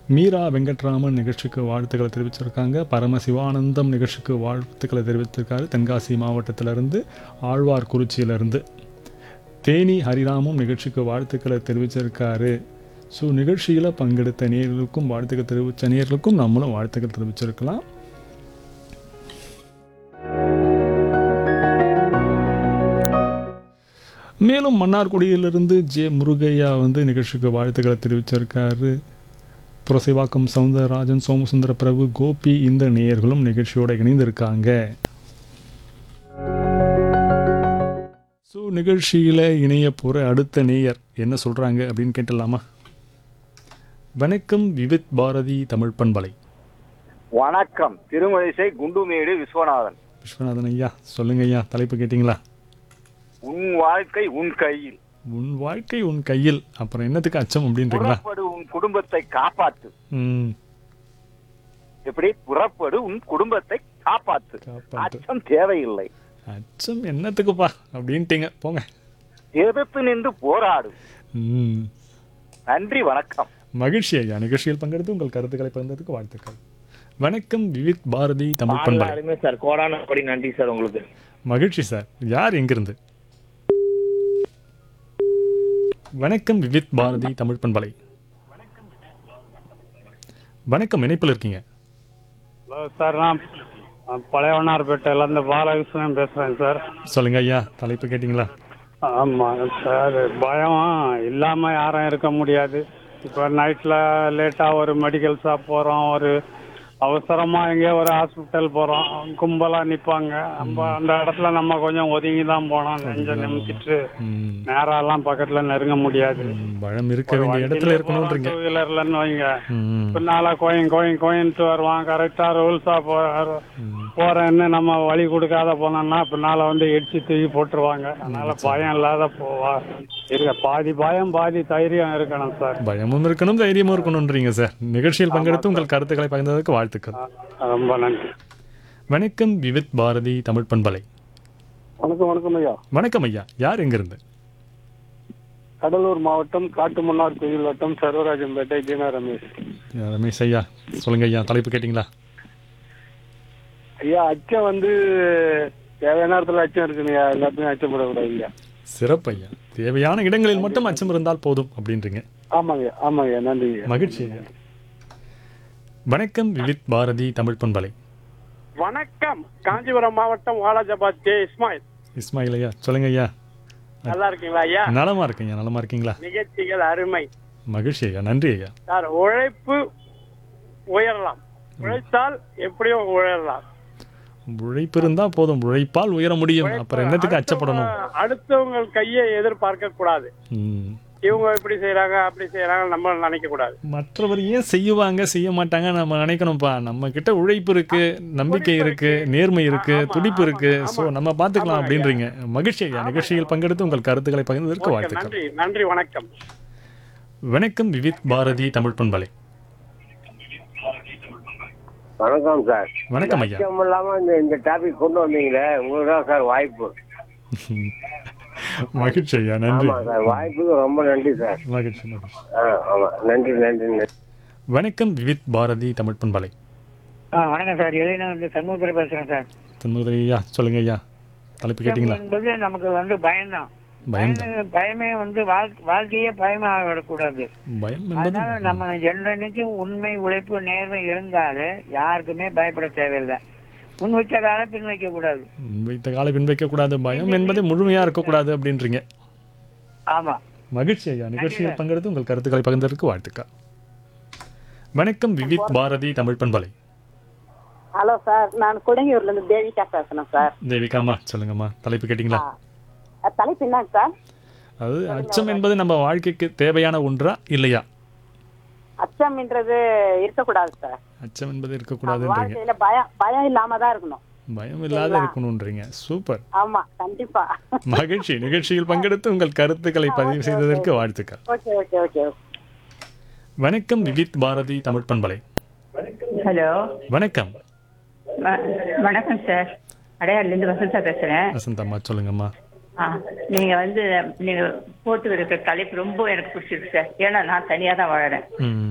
மீரா வெங்கட்ராமன் நிகழ்ச்சிக்கு வாழ்த்துக்களை தெரிவிச்சிருக்காங்க பரமசிவானந்தம் நிகழ்ச்சிக்கு வாழ்த்துக்களை தெரிவித்திருக்காரு தென்காசி மாவட்டத்திலிருந்து ஆழ்வார்குறிச்சியிலிருந்து தேனி ஹரிராமும் நிகழ்ச்சிக்கு வாழ்த்துக்களை தெரிவிச்சிருக்காரு ஸோ நிகழ்ச்சியில் பங்கெடுத்த நேர்களுக்கும் வாழ்த்துக்கள் தெரிவித்த நேர்களுக்கும் நம்மளும் வாழ்த்துக்கள் தெரிவிச்சிருக்கலாம் மேலும் மன்னார்குடியிலிருந்து ஜே முருகையா வந்து நிகழ்ச்சிக்கு வாழ்த்துக்களை தெரிவிச்சிருக்காரு புரசைவாக்கம் சவுந்தரராஜன் சோமசுந்தர பிரபு கோபி இந்த நேயர்களும் நிகழ்ச்சியோட இணைந்திருக்காங்க ஸோ நிகழ்ச்சியில் இணைய போகிற அடுத்த நேயர் என்ன சொல்கிறாங்க அப்படின்னு கேட்டலாமா வணக்கம் விவித் பாரதி தமிழ் பண்பலை வணக்கம் திருமழிசை குண்டுமேடு விஸ்வநாதன் விஸ்வநாதன் ஐயா சொல்லுங்க ஐயா தலைப்பு கேட்டிங்களா உன் வாழ்க்கை உன் கையில் உன் வாழ்க்கை உன் கையில் அப்புறம் என்னத்துக்கு அச்சம் அப்படின்றீங்களா புறப்படு உன் குடும்பத்தை காப்பாத்து ம் எப்படி புறப்படு உன் குடும்பத்தை காப்பாத்து காப்பாத்து அச்சம் தேவையில்லை அச்சம் என்னத்துக்குப்பா அப்படின்ட்டீங்க போங்க எதிர்த்து நின்று போராடு ம் நன்றி வணக்கம் மகிழ்ச்சி ஐயா நிகழ்ச்சியில் பங்கெடுத்து உங்கள் கருத்துக்களை பகிர்ந்ததுக்கு வாழ்த்துக்கள் வணக்கம் விவித் பாரதி தமிழ் பண்பலை அருமை சார் கோடான படி நன்றி சார் உங்களுக்கு மகிழ்ச்சி சார் யார் எங்கிருந்து வணக்கம் விவித் பாரதி தமிழ் பண்பலை வணக்கம் இணைப்பில் இருக்கீங்க ஹலோ சார் நான் பழையவனார்பேட்டையிலேருந்து பாலகிருஷ்ணன் பேசுகிறேன் சார் சொல்லுங்க ஐயா தலைப்பு கேட்டிங்களா ஆமாம் சார் பயம் இல்லாமல் யாரும் இருக்க முடியாது இப்போ நைட்டில் லேட்டாக ஒரு மெடிக்கல் ஷாப் போகிறோம் ஒரு அவசரமாக எங்கேயோ ஒரு ஹாஸ்பிட்டல் போகிறோம் கும்பலாக நிற்பாங்க நம்ம அந்த இடத்துல நம்ம கொஞ்சம் ஒதுங்கி தான் போனோம் நெஞ்ச நிமித்திட்டு ம், நேராலாம் பக்கத்தில் நெருங்க முடியாது ம், பழம் இருக்க வேண்டிய இடத்துல இருக்கணும்ன்றீங்க டூ வீலர்லன்னு வைங்க ம், பின்னால கோயின் கோயின் கோயின்ட்டு வருவான் கரெக்டா ரூல்ஸா போறேன்னு நம்ம வழி கொடுக்காத போனோம்னா பின்னால வந்து இடிச்சு தூக்கி போட்டுருவாங்க அதனால பயம் இல்லாத போவா இருக்க பாதி பயம் பாதி தைரியம் இருக்கணும் சார் பயமும் இருக்கணும் தைரியமும் இருக்கணும்ன்றீங்க சார் நிகழ்ச்சியில் பங்கெடுத்து உங்கள் கருத்துக்களை பகிர்ந்ததற்கு வாழ்த்துக்கள் ரொம்ப நன்றி வணக்கம் விவித் பாரதி தமிழ் பண்பலை வணக்கம் வணக்கம் ஐயா வணக்கம் ஐயா யார் எங்கிருந்து கடலூர் மாவட்டம் காட்டுமன்னார் கோயில் வட்டம் சர்வராஜன்பேட்டை தீனா ரமேஷ் யா, ரமேஷ் ஐயா சொல்லுங்க ஐயா தலைப்பு கேட்டிங்களா ஐயா அச்சம் வந்து தேவையான இடத்துல அச்சம் இருக்குங்கய்யா எல்லாத்தையும் அச்சப்படக்கூடாது ஐயா சிறப்பு ஐயா தேவையான இடங்களில் மட்டும் அச்சம் இருந்தால் போதும் அப்படின்றீங்க ஆமாங்க ஆமாங்க நன்றி ஐயா மகிழ்ச்சி ஐயா வணக்கம் விவித் பாரதி தமிழ் பண்பலை வணக்கம் காஞ்சிபுரம் மாவட்டம் வாலாஜாபாத் ஜே இஸ்மாயில் இஸ்மாயில் ஐயா சொல்லுங்க ஐயா நல்லா இருக்கீங்களா ஐயா நலமா இருக்கீங்க நலமா இருக்கீங்களா நிகழ்ச்சிகள் அருமை மகிழ்ச்சி ஐயா நன்றி ஐயா சார் உழைப்பு உயரலாம் உழைத்தால் எப்படியோ உயரலாம் உழைப்பு இருந்தா போதும் உழைப்பால் உயர முடியும் அப்புறம் என்னத்துக்கு அச்சப்படணும் அடுத்தவங்க- அடுத்தவங்க கையை எதிர்பார்க்க கூடாது ம். இவங்க இப்படி செய்யறாங்க அப்படி செய்யறாங்க நம்ம நினைக்க கூடாது மற்றவர் ஏன் செய்வாங்க செய்ய மாட்டாங்க நம்ம நினைக்கணும்ப்பா நம்ம கிட்ட உழைப்பு இருக்கு நம்பிக்கை இருக்கு நேர்மை இருக்கு துடிப்பு இருக்கு சோ நம்ம பாத்துக்கலாம் அப்படின்றீங்க மகிழ்ச்சி ஐயா நிகழ்ச்சியில் பங்கெடுத்து உங்கள் கருத்துக்களை பகிர்ந்ததற்கு ஓகே, வாழ்த்துக்கள் நன்றி நன்றி வணக்கம் வணக்கம் விவித் பாரதி தமிழ் பண்பலை வணக்கம் சார் வணக்கம் ஐயா அச்சம் இல்லாம இந்த இந்த டாபிக் கொண்டு வந்தீங்களே உங்களுக்கு தான் சார் வாய்ப்பு மகிழ்ச்சி ஐயா நன்றி ஆமா சார் வாய்ப்புக்கு ரொம்ப நன்றி சார் மகிழ்ச்சி மகிழ்ச்சி ஆ, ஆமா நன்றி நன்றி நன்றி வணக்கம் விவித் பாரதி தமிழ் பண்பலை ஆ வணக்கம் சார் எலினா வந்து சண்முகத்தில் பேசுகிறேன் சார் தன்முதலி ஐயா சொல்லுங்க ஐயா தலைப்பு கேட்டிங்களா என்பது நமக்கு வந்து பயம்தான் பயம் பயமே- பயமே வந்து வாழ்க்கை வாழ்க்கையே பயமாக விடக்கூடாது பயம் என்பது அதனால நம்ம என்னன்னைக்கும் உண்மை உழைப்பு நேர்மை இருந்தாலே யாருக்குமே பயப்பட தேவையில்லை முன் வச்ச கால பின் வைக்க கூடாது வைத்த காலை பின் வைக்க கூடாது பயம் என்பது முழுமையா இருக்கக்கூடாது அப்படின்றீங்க ஆமா மகிழ்ச்சி ஐயா நிகழ்ச்சியில் பங்கெடுத்து உங்கள் கருத்துக்களை பகிர்ந்ததற்கு வாழ்த்துக்கள் வணக்கம் விவித் பாரதி தமிழ் பண்பலை ஹலோ சார் நான் குடங்கியூர்ல இருந்து தேவிகா பேசுறேன் சார் தேவிகாமா சொல்லுங்கம்மா தலைப்பு கேட்டிங்களா அஹ் தலைப்பு என்னங்க சார் அது அச்சம் என்பது நம்ம வாழ்க்கைக்கு தேவையான ஒன்றா இல்லையா அச்சம்ன்றது இருக்கக்கூடாது சார் அச்சம் என்பது இருக்கக்கூடாதுன்றீங்க வாழ்க்கையில பயம் பயம் இல்லாம தான் இருக்கணும் பயம் இல்லாத இருக்கணும்ன்றீங்க சூப்பர் ஆமா கண்டிப்பா மகிழ்ச்சி நிகழ்ச்சியில் பங்கெடுத்து உங்கள் கருத்துக்களை பதிவு செய்ததற்கு வாழ்த்துக்கள் ஓகே ஓகே ஓகே வணக்கம் விவித் பாரதி தமிழ் பண்பலை ஹலோ வணக்கம் வ- வணக்கம் சார் அடையாறுலேருந்து வசந்தா பேசுகிறேன் வசந்தம்மா சொல்லுங்கம்மா ஆ நீங்கள் வந்து நீங்கள் போட்டு இருக்கிற தலைப்பு ரொம்ப எனக்கு பிடிச்சிருக்கு சார் ஏன்னா நான் தனியாக தான் வாழறேன் ம்